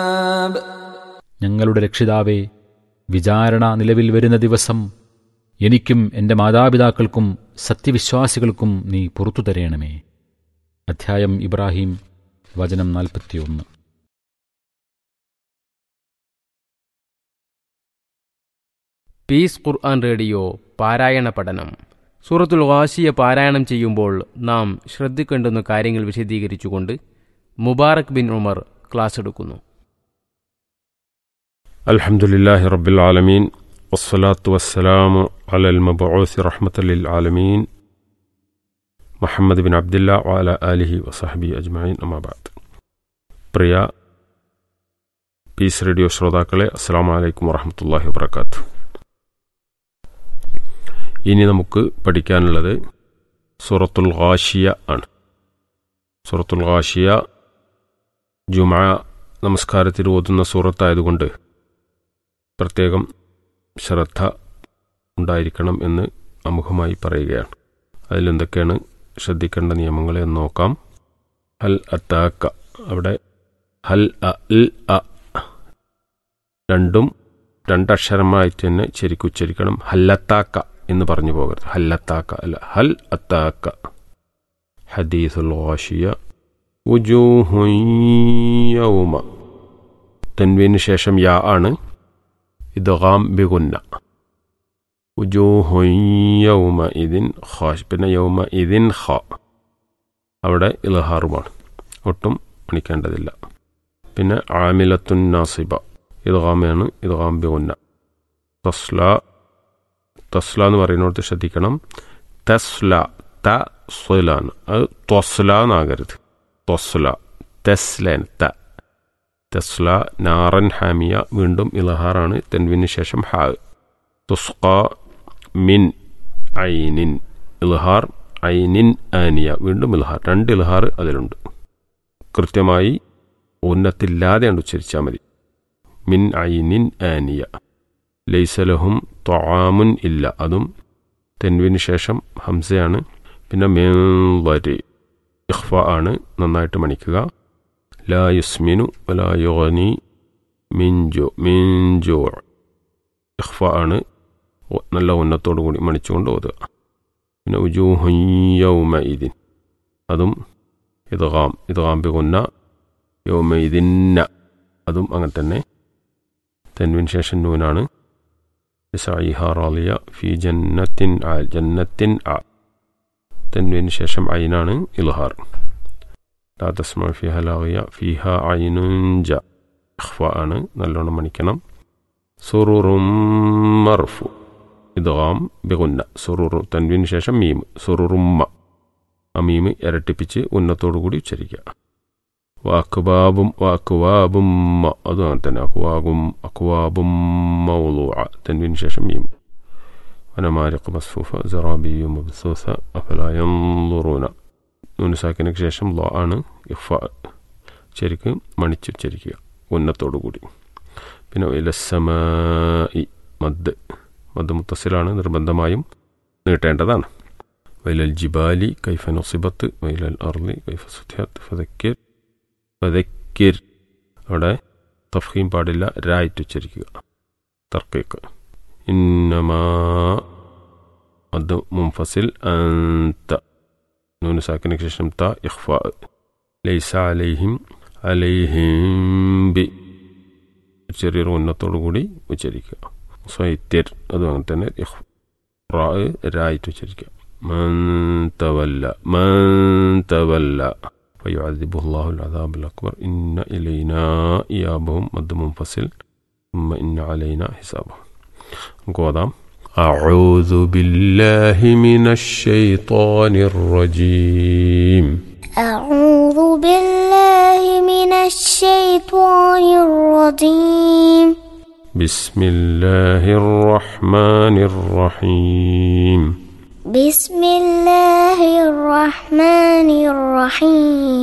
ഞങ്ങളുടെ രക്ഷിതാവേ വിചാരണ നിലവിൽ വരുന്ന ദിവസം എനിക്കും എൻ്റെ മാതാപിതാക്കൾക്കും സത്യവിശ്വാസികൾക്കും നീ പുറത്തു തരയണമേ അധ്യായം ഇബ്രാഹിം വചനം നാൽപ്പത്തിയൊന്ന് പീസ് ഖുർആൻ റേഡിയോ പാരായണ പഠനം സൂറത്തുൽ വാശിയ പാരായണം ചെയ്യുമ്പോൾ നാം ശ്രദ്ധിക്കേണ്ടുന്ന കാര്യങ്ങൾ വിശദീകരിച്ചുകൊണ്ട് മുബാറക് ബിൻ ഉമർ ക്ലാസ് എടുക്കുന്നു الحمد لله رب العالمين والصلاة والسلام على المبعوث رحمة للعالمين محمد بن عبد الله وعلى آله وصحبه أجمعين أما بعد പ്രിയ പീസ് റേഡിയോ ശ്രോതാക്കളെ അസ്സാം വലൈക്കും വറഹമത്തല്ലാഹി വബർക്കാത്തു ഇനി നമുക്ക് പഠിക്കാനുള്ളത് സൂറത്തുൽ ഖാഷിയ ആണ് സൂറത്തുൽ ഖാഷിയ ജുമാ നമസ്കാരത്തിൽ ഓതുന്ന സൂറത്തായതുകൊണ്ട് പ്രത്യേകം ശ്രദ്ധ ഉണ്ടായിരിക്കണം എന്ന് അമുഖമായി പറയുകയാണ് അതിലെന്തൊക്കെയാണ് ശ്രദ്ധിക്കേണ്ട നിയമങ്ങളെ എന്ന് നോക്കാം ഹൽ അത്താക്ക അവിടെ ഹൽ അ ഇൽ അ രണ്ടും രണ്ടക്ഷരമായിട്ട് തന്നെ ശരിക്കും ഉച്ചരിക്കണം ഹല്ലത്താക്ക എന്ന് പറഞ്ഞു പോകരുത് ഹല്ലത്താക്ക അല്ല ഹൽ അത്താക്ക ഹദീസുൽ ഖാഷിയ വുജൂഹു യൗമ തൻവീന് ശേഷം യാ ആണ് ഇദ്ഗാം ബിഗുന്ന വുജൂഹു യൗമ ഇതിൻ ഖാഷ് പിന്നെ യൗമ ഇതിൻ ഖ അവിടെ ഇൽഹാറുമാണ് ഒട്ടും മണിക്കേണ്ടതില്ല പിന്നെ ആമിലത്തുൻ നാസിബ ഇദ്ഗാമാണ് ഇദ്ഗാം ബിഗുന്ന തസ്ല തസ്ല എന്ന് പറയുന്നിടത്ത് ശ്രദ്ധിക്കണം തസ്ല ത സ്വലാണ് അത് ത്വസ്ല എന്നാകരുത് ത്വസ്ല തെസ്ലൻ ത തെസ്ല നാറൻ ഹാമിയ വീണ്ടും ഇലഹാറാണ് തെൻവിന് ശേഷം ഹാ തുസ്ക മിൻ ഐനിൻ ഇൽഹാർ ഐനിൻ ആനിയ വീണ്ടും ഇൽഹാർ രണ്ട് ഇൽഹാർ അതിലുണ്ട് കൃത്യമായി ഉന്നത്തില്ലാതെയാണ് ഉച്ചരിച്ചാൽ മതി മിൻ ഐനിൻ ആനിയ ലൈസലഹും ത്വാമുൻ ഇല്ല അതും തെൻവിന് ശേഷം ഹംസയാണ് പിന്നെ മേവരി ഇഖ്ഫ ആണ് നന്നായിട്ട് മണിക്കുക ലാ യുസ്മിനു വലാ യുഗനി മിൻജോ മിൻജോ ഇഖ്ഫ ആണ് നല്ല ഉന്നത്തോടു കൂടി മണിച്ചുകൊണ്ട് ഓതുക പിന്നെ ഉജൂഹയ്യൗമ ഇതിൻ അതും ഇദ്ഗാം ഇദ്ഗാം ബിഗുന്ന യൗമ ഇതിന്ന അതും അങ്ങനെ തന്നെ തെൻവിന് ശേഷം നൂനാണ് سعيها راضية في جنة ع جنة ع تنوين شاشم عينان إظهار لا تسمع فيها لاغية فيها عين جاء إخفاء نلون منكنا سرور مرفو إدغام بغنة سرور تنوين شاشم ميم سرور ما അമീമ് ഇരട്ടിപ്പിച്ച് ഉന്നത്തോടു കൂടി ഉച്ചരിക്കുക വാക്കുബാബും വാക്കുവാബും അതും അങ്ങനെ തന്നെ അക്വാബും അക്വാബും മൗലൂഅ തൻവിന് ശേഷം മീം ونمارق مصفوفة زرابي مبثوثة أفلا ينظرون നൂന് സാക്കിനക്ക് ശേഷം ലോ ആണ് ഇഫ ശരിക്ക് മണിച്ചുച്ചരിക്കുക ഉന്നത്തോടു കൂടി പിന്നെ ഇലസമായി മദ് മദ് മുത്തസിലാണ് നിർബന്ധമായും നീട്ടേണ്ടതാണ് വൈലൽ ജിബാലി കൈഫ നൊസിബത്ത് വൈലൽ അർലി കൈഫ സുധ്യാത്ത് ഫതക്കിർ ഫതക്കിർ അവിടെ തഫീം പാടില്ല രായിട്ട് ഉച്ചരിക്കുക തർക്കീക്ക് ഇന്നമാ അത് മുംഫസിൽ അന്ത നൂന് സാക്കിനക്ക് ശേഷം ത ഇഖ്ഫ ലൈസ അലൈഹിം അലൈഹിം ബി ചെറിയൊരു ഉന്നത്തോടു കൂടി ഉച്ചരിക്കുക സ്വൈത്യർ അതും അങ്ങനെ തന്നെ ഇഖ് റാ രായിട്ട് ഉച്ചരിക്കുക മൻ തവല്ല മൻ തവല്ല فيعذبه الله العذاب الأكبر إن إلينا إيابهم مد منفصل ثم إن علينا حسابهم قوضام أعوذ بالله من الشيطان الرجيم أعوذ بالله من الشيطان الرجيم بسم الله الرحمن الرحيم بسم الله الرحمن الرحيم